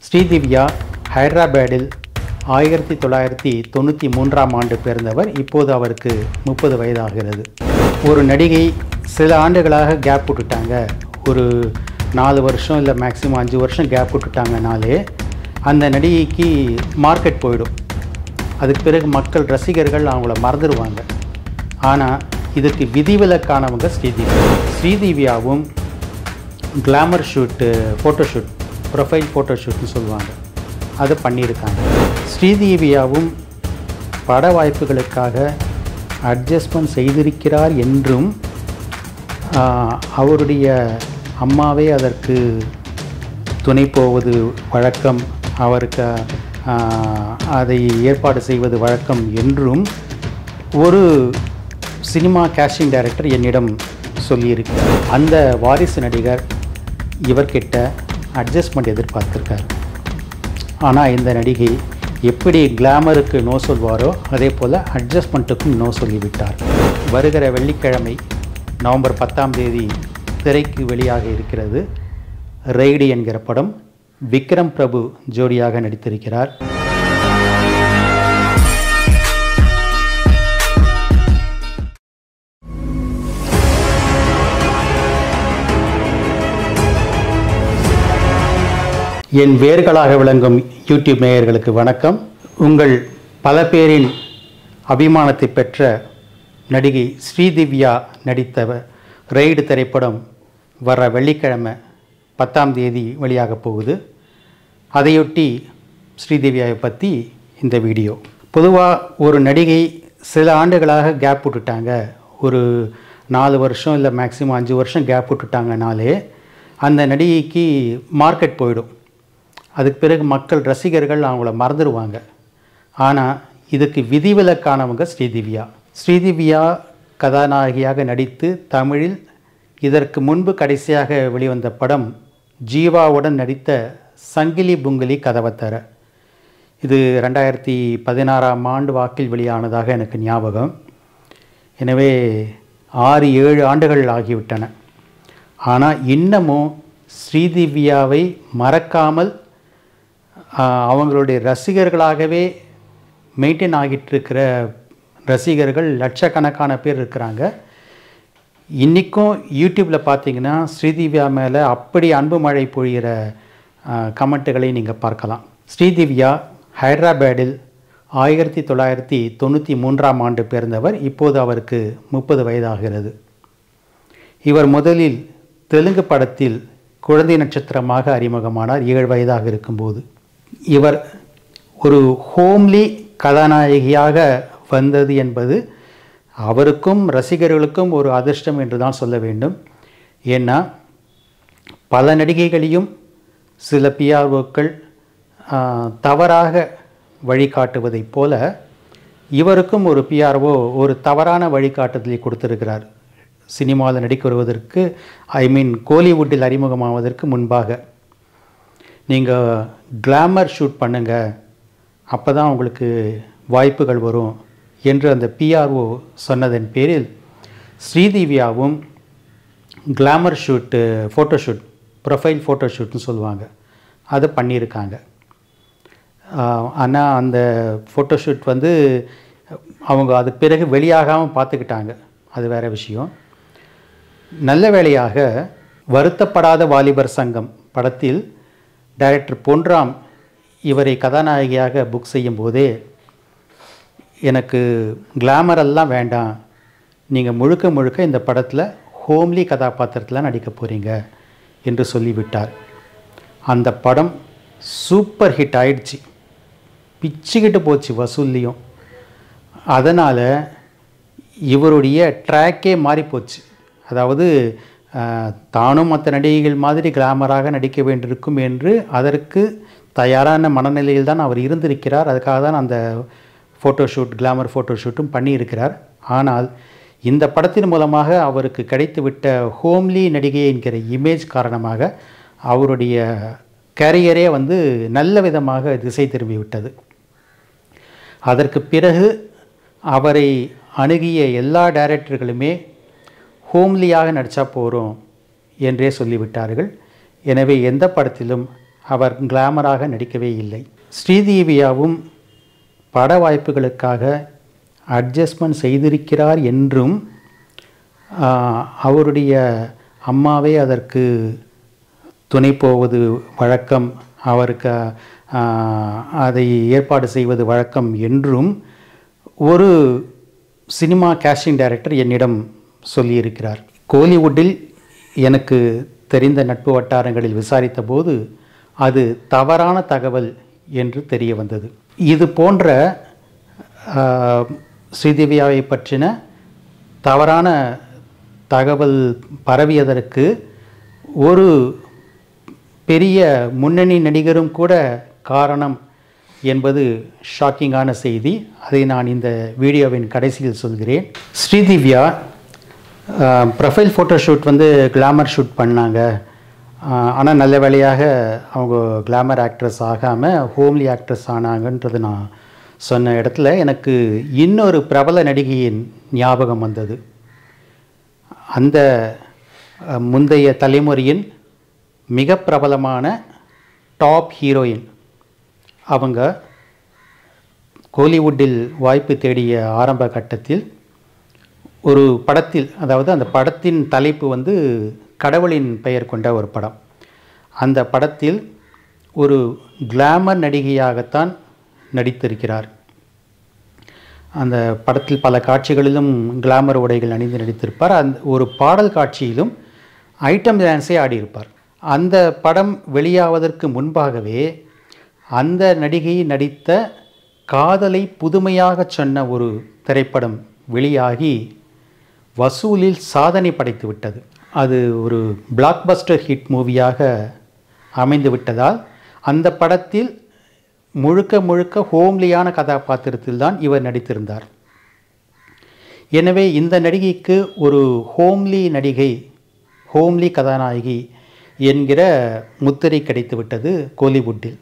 ஸ்ரீதிவ்யா ஹைதராபாத்தில் ஆயிரத்தி தொள்ளாயிரத்தி தொண்ணூற்றி மூன்றாம் ஆண்டு பிறந்தவர் இப்போது அவருக்கு முப்பது வயதாகிறது ஒரு நடிகை சில ஆண்டுகளாக கேப் விட்டுட்டாங்க ஒரு நாலு வருஷம் இல்லை மேக்ஸிமம் அஞ்சு வருஷம் கேப் விட்டுட்டாங்கனாலே அந்த நடிகைக்கு மார்க்கெட் போயிடும் அதுக்கு பிறகு மக்கள் ரசிகர்கள் அவங்கள மறந்துடுவாங்க ஆனால் இதுக்கு விதிவிலக்கானவங்க ஸ்ரீதிவ்யா ஸ்ரீதிவ்யாவும் கிளாமர் ஷூட்டு ஃபோட்டோஷூட் ப்ரொஃபைல் ஃபோட்டோஷூட்னு சொல்லுவாங்க அதை பண்ணியிருக்காங்க ஸ்ரீதேவியாவும் பட வாய்ப்புகளுக்காக அட்ஜஸ்ட்மெண்ட் செய்திருக்கிறார் என்றும் ஆஹ், அவருடைய அம்மாவே அதற்கு துணை போவது வழக்கம் அவருக்கு ஆஹ், அதை ஏற்பாடு செய்வது வழக்கம் என்றும் ஒரு சினிமா கேஸ்டிங் டைரக்டர் என்னிடம் சொல்லியிருக்கிறார் அந்த வாரிசு நடிகர் இவர்கிட்ட அட்ஜஸ்ட்மெண்ட் எதிர்பார்த்திருக்கார் ஆனால் இந்த நடிகை எப்படி கிளாமருக்கு நோ சொல்வாரோ அதே போல் அட்ஜஸ்ட்மெண்ட்டுக்கும் நோ சொல்லிவிட்டார் வருகிற வெள்ளிக்கிழமை நவம்பர் பத்தாம் தேதி திரைக்கு வெளியாக இருக்கிறது ரெய்டு என்கிற படம் விக்ரம் பிரபு ஜோடியாக நடித்திருக்கிறார் என் வேர்களாக விளங்கும் யூடியூப் நேயர்களுக்கு வணக்கம் உங்கள் பல பேரின் அபிமானத்தை பெற்ற நடிகை ஸ்ரீதிவ்யா நடித்த ரெய்டு திரைப்படம் வர வெள்ளிக்கிழமை பத்தாம் தேதி வெளியாக போகுது அதையொட்டி ஸ்ரீதிவ்யாவை பற்றி இந்த வீடியோ பொதுவாக ஒரு நடிகை சில ஆண்டுகளாக கேப் விட்டுட்டாங்க ஒரு நாலு வருஷம் இல்லை மேக்ஸிமம் அஞ்சு வருஷம் கேப் விட்டுட்டாங்கனாலே அந்த நடிகைக்கு மார்க்கெட் போயிடும் அதுக்கு பிறகு மக்கள் ரசிகர்கள் அவங்கள மறந்துடுவாங்க ஆனால் இதுக்கு விதிவிலக்கானவங்க ஸ்ரீதிவ்யா ஸ்ரீதிவ்யா கதாநாயகியாக நடித்து தமிழில் இதற்கு முன்பு கடைசியாக வெளிவந்த படம் ஜீவாவுடன் நடித்த சங்கிலி புங்கிலி கதவத்தர இது ரெண்டாயிரத்தி பதினாறாம் ஆண்டு வாக்கில் வெளியானதாக எனக்கு ஞாபகம் எனவே ஆறு ஏழு ஆண்டுகள் ஆகிவிட்டன ஆனால் இன்னமும் ஸ்ரீதிவ்யாவை மறக்காமல் ஆஹ், அவங்களுடைய ரசிகர்களாகவே மெயின்டைன் ஆகிட்டு இருக்கிற ரசிகர்கள் லட்சக்கணக்கான பேர் இருக்கிறாங்க இன்றைக்கும் யூடியூப்பில் பார்த்தீங்கன்னா ஸ்ரீதிவ்யா மேலே அப்படி அன்பு மழை பொழிகிற கமெண்ட்டுகளை நீங்கள் பார்க்கலாம் ஸ்ரீதிவ்யா ஹைதராபாத்தில் ஆயிரத்தி தொள்ளாயிரத்தி தொண்ணூற்றி மூன்றாம் ஆண்டு பிறந்தவர் இப்போது அவருக்கு முப்பது வயதாகிறது இவர் முதலில் தெலுங்கு படத்தில் குழந்தை நட்சத்திரமாக அறிமுகமானார் ஏழு வயதாக இருக்கும்போது இவர் ஒரு ஹோம்லி கதாநாயகியாக வந்தது என்பது அவருக்கும் ரசிகர்களுக்கும் ஒரு அதிர்ஷ்டம் என்று தான் சொல்ல வேண்டும் ஏன்னா பல நடிகைகளையும் சில பிஆர்ஓக்கள் தவறாக வழிகாட்டுவதைப் போல இவருக்கும் ஒரு பிஆர்ஓ ஒரு தவறான வழிகாட்டுதலை கொடுத்திருக்கிறார் சினிமாவில் நடிக்க வருவதற்கு ஐ மீன் கோலிவுட்டில் அறிமுகமாவதற்கு முன்பாக நீங்கள் கிளாமர் ஷூட் பண்ணுங்கள் அப்போ தான் உங்களுக்கு வாய்ப்புகள் வரும் என்று அந்த பிஆர்ஓ சொன்னதன் பேரில் ஸ்ரீதிவ்யாவும் கிளாமர் ஷூட்டு ஃபோட்டோஷூட் ப்ரொஃபைல் ஃபோட்டோஷூட்னு சொல்லுவாங்க அதை பண்ணியிருக்காங்க ஆனால் அந்த ஃபோட்டோஷூட் வந்து அவங்க அது பிறகு வெளியாகாமல் பார்த்துக்கிட்டாங்க அது வேறு விஷயம் நல்ல வேளையாக வருத்தப்படாத வாலிபர் சங்கம் படத்தில் டைரக்டர் பொன்ராம் இவரை கதாநாயகியாக புக் செய்யும் போதே எனக்கு கிளாமர் எல்லாம் வேண்டாம் நீங்கள் முழுக்க முழுக்க இந்த படத்தில் ஹோம்லி கதாபாத்திரத்தில் நடிக்க போகிறீங்க என்று சொல்லிவிட்டார் அந்த படம் சூப்பர் ஹிட் ஆயிடுச்சு பிச்சுக்கிட்டு போச்சு வசூல்லையும் அதனால் இவருடைய ட்ராக்கே மாறி போச்சு அதாவது ஆஹ், தானும் மற்ற நடிகைகள் மாதிரி கிளாமராக நடிக்க வேண்டியிருக்கும் என்று அதற்கு தயாரான மனநிலையில் தான் அவர் இருந்திருக்கிறார் அதுக்காக தான் அந்த ஃபோட்டோஷூட் கிளாமர் ஃபோட்டோஷூட்டும் பண்ணியிருக்கிறார் ஆனால் இந்த படத்தின் மூலமாக அவருக்கு கிடைத்துவிட்ட ஹோம்லி நடிகை என்கிற இமேஜ் காரணமாக அவருடைய கேரியரே வந்து நல்ல விதமாக திசை திரும்பிவிட்டது அதற்கு பிறகு அவரை அணுகிய எல்லா டைரக்டர்களுமே ஹோம்லியாக நடித்தா போகிறோம் என்றே சொல்லிவிட்டார்கள் எனவே எந்த படத்திலும் அவர் கிளாமராக நடிக்கவே இல்லை ஸ்ரீதேவியாவும் பட வாய்ப்புகளுக்காக அட்ஜஸ்ட்மெண்ட் செய்திருக்கிறார் என்றும் ஆஹ், அவருடைய அம்மாவே அதற்கு துணை போவது வழக்கம் அவருக்கு ஆஹ், அதை ஏற்பாடு செய்வது வழக்கம் என்றும் ஒரு சினிமா கேஸ்டிங் டைரக்டர் என்னிடம் சொல்லியிருக்கிறார் கோலிவுட்டில் எனக்கு தெரிந்த நட்பு வட்டாரங்களில் விசாரித்த போது அது தவறான தகவல் என்று தெரிய வந்தது இது போன்ற ஆஹ், ஸ்ரீதேவியாவை பற்றின தவறான தகவல் பரவியதற்கு ஒரு பெரிய முன்னணி நடிகரும் கூட காரணம் என்பது ஷாக்கிங்கான செய்தி அதை நான் இந்த வீடியோவின் கடைசியில் சொல்கிறேன் ஸ்ரீதிவ்யா ப்ரொஃபைல் ஃபோட்டோ ஷூட் வந்து கிளாமர் ஷூட் பண்ணாங்க ஆனால் நல்ல வேளையாக அவங்க கிளாமர் ஆக்ட்ரஸ் ஆகாமல் ஹோம்லி ஆக்ட்ரஸ் ஆனாங்கன்றது நான் சொன்ன இடத்துல எனக்கு இன்னொரு பிரபல நடிகையின் ஞாபகம் வந்தது அந்த அஹ், முந்தைய தலைமுறையின் மிக பிரபலமான டாப் ஹீரோயின் அவங்க கோலிவுட்டில் வாய்ப்பு தேடிய ஆரம்ப கட்டத்தில் ஒரு படத்தில் அதாவது அந்த படத்தின் தலைப்பு வந்து கடவுளின் பெயர் கொண்ட ஒரு படம் அந்த படத்தில் ஒரு கிளாமர் நடிகையாகத்தான் நடித்திருக்கிறார் அந்த படத்தில் பல காட்சிகளிலும் கிளாமர் உடைகள் அணிந்து நடித்திருப்பார் அந்த ஒரு பாடல் காட்சியிலும் ஐட்டம் டான்ஸே ஆடியிருப்பார் அந்த படம் வெளியாவதற்கு முன்பாகவே அந்த நடிகை நடித்த காதலை புதுமையாக சொன்ன ஒரு திரைப்படம் வெளியாகி வசூலில் சாதனை படைத்து விட்டது அது ஒரு பிளாக்பஸ்டர் ஹிட் மூவியாக அமைந்து விட்டதால் அந்த படத்தில் முழுக்க முழுக்க ஹோம்லியான கதாபாத்திரத்தில் தான் இவர் நடித்திருந்தார் எனவே இந்த நடிகைக்கு ஒரு ஹோம்லி நடிகை ஹோம்லி கதாநாயகி என்கிற முத்திரை கிடைத்து விட்டது கோலிவுட்டில்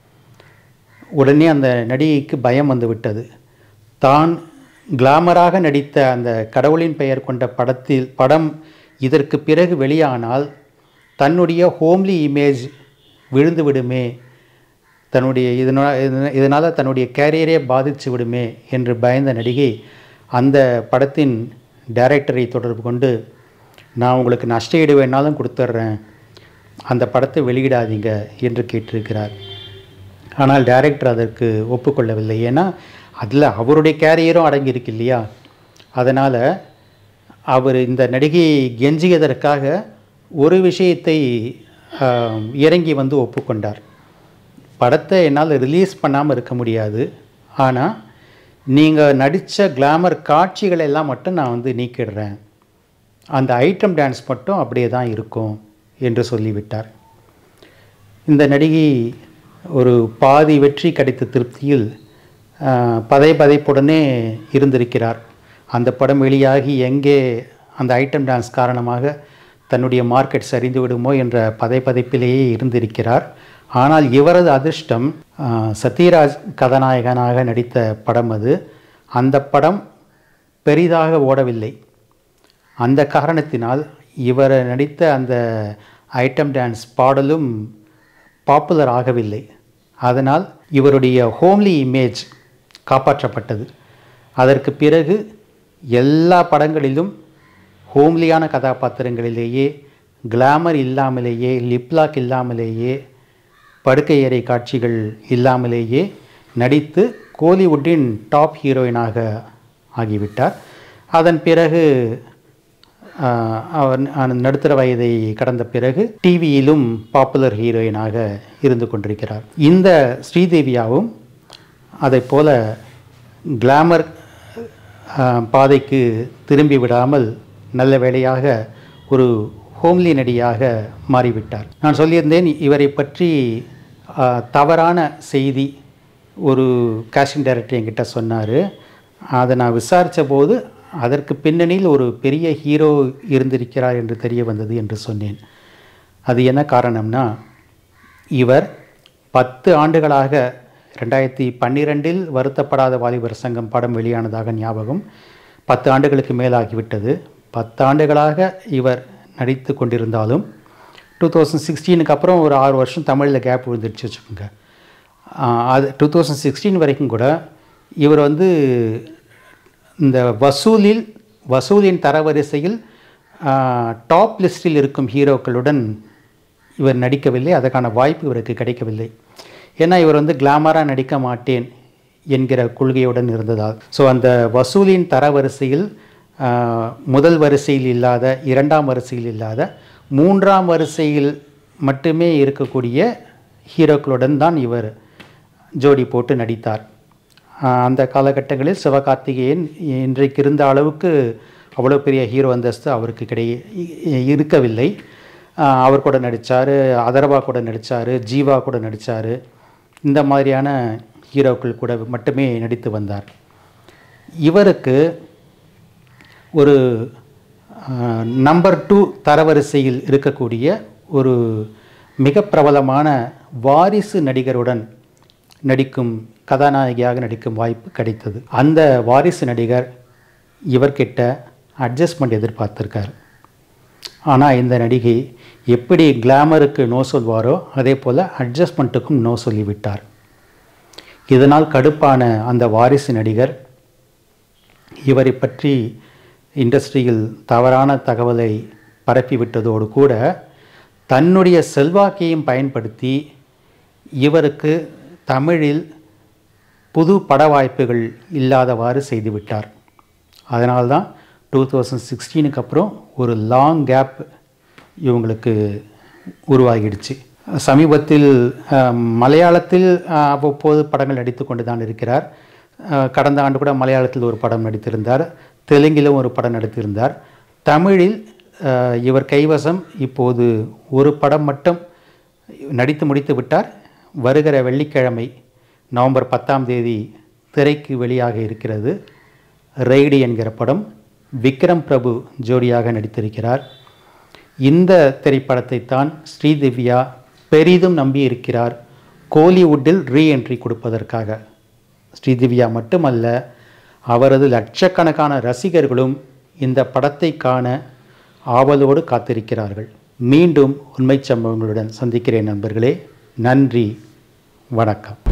உடனே அந்த நடிகைக்கு பயம் வந்து விட்டது தான் கிளாமராக நடித்த அந்த கடவுளின் பெயர் கொண்ட படத்தில் படம் இதற்கு பிறகு வெளியானால் தன்னுடைய ஹோம்லி இமேஜ் விழுந்து விடுமே தன்னுடைய இதனால் இதனால் தன்னுடைய கேரியரே பாதித்து விடுமே என்று பயந்த நடிகை அந்த படத்தின் டைரக்டரை தொடர்பு கொண்டு நான் உங்களுக்கு நஷ்ட ஈடு வேணாலும் கொடுத்துட்றேன் அந்த படத்தை வெளியிடாதீங்க என்று கேட்டிருக்கிறார் ஆனால் டைரக்டர் அதற்கு ஒப்புக்கொள்ளவில்லை ஏன்னா அதில் அவருடைய கேரியரும் அடங்கியிருக்கு இல்லையா அதனால் அவர் இந்த நடிகையை கெஞ்சியதற்காக ஒரு விஷயத்தை ஆம், இறங்கி வந்து ஒப்புக்கொண்டார் படத்தை என்னால் ரிலீஸ் பண்ணாமல் இருக்க முடியாது ஆனால் நீங்கள் நடித்த கிளாமர் காட்சிகள் எல்லாம் மட்டும் நான் வந்து நீக்கிடுறேன் அந்த ஐட்டம் டான்ஸ் மட்டும் அப்படியே தான் இருக்கும் என்று சொல்லிவிட்டார் இந்த நடிகை ஒரு பாதி வெற்றி கிடைத்த திருப்தியில் ஆஹ், பதை பதைப்புடனே இருந்திருக்கிறார் அந்த படம் வெளியாகி எங்கே அந்த ஐட்டம் டான்ஸ் காரணமாக தன்னுடைய மார்க்கெட் சரிந்து விடுமோ என்ற பதை பதைப்பிலேயே இருந்திருக்கிறார் ஆனால் இவரது அதிர்ஷ்டம் ஆஹ், சத்யராஜ் கதாநாயகனாக நடித்த படம் அது அந்த படம் பெரிதாக ஓடவில்லை அந்த காரணத்தினால் இவர் நடித்த அந்த ஐட்டம் டான்ஸ் பாடலும் பாப்புலர் ஆகவில்லை அதனால் இவருடைய ஹோம்லி இமேஜ் காப்பாற்றப்பட்டது அதற்கு பிறகு எல்லா படங்களிலும் ஹோம்லியான கதாபாத்திரங்களிலேயே கிளாமர் இல்லாமலேயே லிப்லாக் இல்லாமலேயே படுக்கை அறை காட்சிகள் இல்லாமலேயே நடித்து கோலிவுட்டின் டாப் ஹீரோயினாக ஆகிவிட்டார் அதன் பிறகு ஆஹ், அவர் அந்த நடுத்தர வயதை கடந்த பிறகு டிவியிலும் பாப்புலர் ஹீரோயினாக இருந்து கொண்டிருக்கிறார் இந்த ஸ்ரீதேவியாவும் அதைப் போல கிளாமர் ஆஹ், பாதைக்கு திரும்பி விடாமல் நல்ல வேளையாக ஒரு ஹோம்லி நடியாக மாறிவிட்டார் நான் சொல்லியிருந்தேன் இவரை பற்றி ஆஹ், தவறான செய்தி ஒரு காஸ்டிங் டைரக்டர் என்கிட்ட சொன்னார் அதை நான் விசாரித்த போது அதற்கு பின்னணியில் ஒரு பெரிய ஹீரோ இருந்திருக்கிறார் என்று தெரிய வந்தது என்று சொன்னேன் அது என்ன காரணம்னா இவர் பத்து ஆண்டுகளாக ரெண்டாயிரத்தி பன்னிரெண்டில் வருத்தப்படாத வாலிபர் சங்கம் படம் வெளியானதாக ஞாபகம் பத்து ஆண்டுகளுக்கு மேலாகிவிட்டது பத்து ஆண்டுகளாக இவர் நடித்து கொண்டிருந்தாலும் டூ தௌசண்ட் சிக்ஸ்டீனுக்கு அப்புறம் ஒரு ஆறு வருஷம் தமிழில் கேப் விழுந்துருச்சு வச்சுக்கோங்க ஆஹ் அது டூ தௌசண்ட் சிக்ஸ்டீன் வரைக்கும் கூட இவர் வந்து இந்த வசூலில் வசூலின் தரவரிசையில் டாப் லிஸ்டில் இருக்கும் ஹீரோக்களுடன் இவர் நடிக்கவில்லை அதற்கான வாய்ப்பு இவருக்கு கிடைக்கவில்லை ஏன்னா இவர் வந்து கிளாமராக நடிக்க மாட்டேன் என்கிற கொள்கையுடன் இருந்ததால் ஸோ அந்த வசூலின் தரவரிசையில் ஆஹ், முதல் வரிசையில் இல்லாத இரண்டாம் வரிசையில் இல்லாத மூன்றாம் வரிசையில் மட்டுமே இருக்கக்கூடிய ஹீரோக்களுடன் தான் இவர் ஜோடி போட்டு நடித்தார் ஆஹ் அந்த காலகட்டங்களில் சிவகார்த்திகேயன் இன்றைக்கு இருந்த அளவுக்கு அவ்வளோ பெரிய ஹீரோ அந்தஸ்து அவருக்கு கிடை இ- இருக்கவில்லை ஆஹ் அவர் கூட நடித்தார் அதர்வா கூட நடித்தார் ஜீவா கூட நடித்தார் இந்த மாதிரியான ஹீரோக்கள் கூட மட்டுமே நடித்து வந்தார் இவருக்கு ஒரு நம்பர் டூ தரவரிசையில் இருக்கக்கூடிய ஒரு மிக பிரபலமான வாரிசு நடிகருடன் நடிக்கும் கதாநாயகியாக நடிக்கும் வாய்ப்பு கிடைத்தது அந்த வாரிசு நடிகர் இவர்கிட்ட அட்ஜஸ்ட்மெண்ட் எதிர்பார்த்திருக்கார் ஆனால் இந்த நடிகை எப்படி கிளாமருக்கு நோ சொல்வாரோ அதே போல் அட்ஜஸ்ட்மெண்ட்டுக்கும் நோ சொல்லிவிட்டார் இதனால் கடுப்பான அந்த வாரிசு நடிகர் இவரை பற்றி இண்டஸ்ட்ரியில் தவறான தகவலை பரப்பிவிட்டதோடு கூட தன்னுடைய செல்வாக்கையும் பயன்படுத்தி இவருக்கு தமிழில் புது பட வாய்ப்புகள் இல்லாதவாறு செய்துவிட்டார் அதனால்தான் டூ தௌசண்ட் சிக்ஸ்டீனுக்கு அப்புறம் ஒரு லாங் கேப் இவங்களுக்கு உருவாகிடுச்சு சமீபத்தில் அஹ், மலையாளத்தில் அஹ், அவ்வப்போது படங்கள் நடித்து கொண்டு தான் இருக்கிறார் அஹ், கடந்த ஆண்டு கூட மலையாளத்தில் ஒரு படம் நடித்திருந்தார் தெலுங்கிலும் ஒரு படம் நடித்திருந்தார் தமிழில் அஹ், இவர் கைவசம் இப்போது ஒரு படம் மட்டும் நடித்து முடித்து விட்டார் வருகிற வெள்ளிக்கிழமை நவம்பர் பத்தாம் தேதி திரைக்கு வெளியாக இருக்கிறது ரெய்டு என்கிற படம் விக்ரம் பிரபு ஜோடியாக நடித்திருக்கிறார் இந்த திரைப்படத்தை தான் ஸ்ரீதிவ்யா பெரிதும் நம்பி இருக்கிறார் கோலிவுட்டில் ரீஎன்ட்ரி கொடுப்பதற்காக ஸ்ரீதிவ்யா மட்டுமல்ல அவரது லட்சக்கணக்கான ரசிகர்களும் இந்த படத்தை காண ஆவலோடு காத்திருக்கிறார்கள் மீண்டும் உண்மைச் சம்பவங்களுடன் சந்திக்கிறேன் நண்பர்களே நன்றி வணக்கம்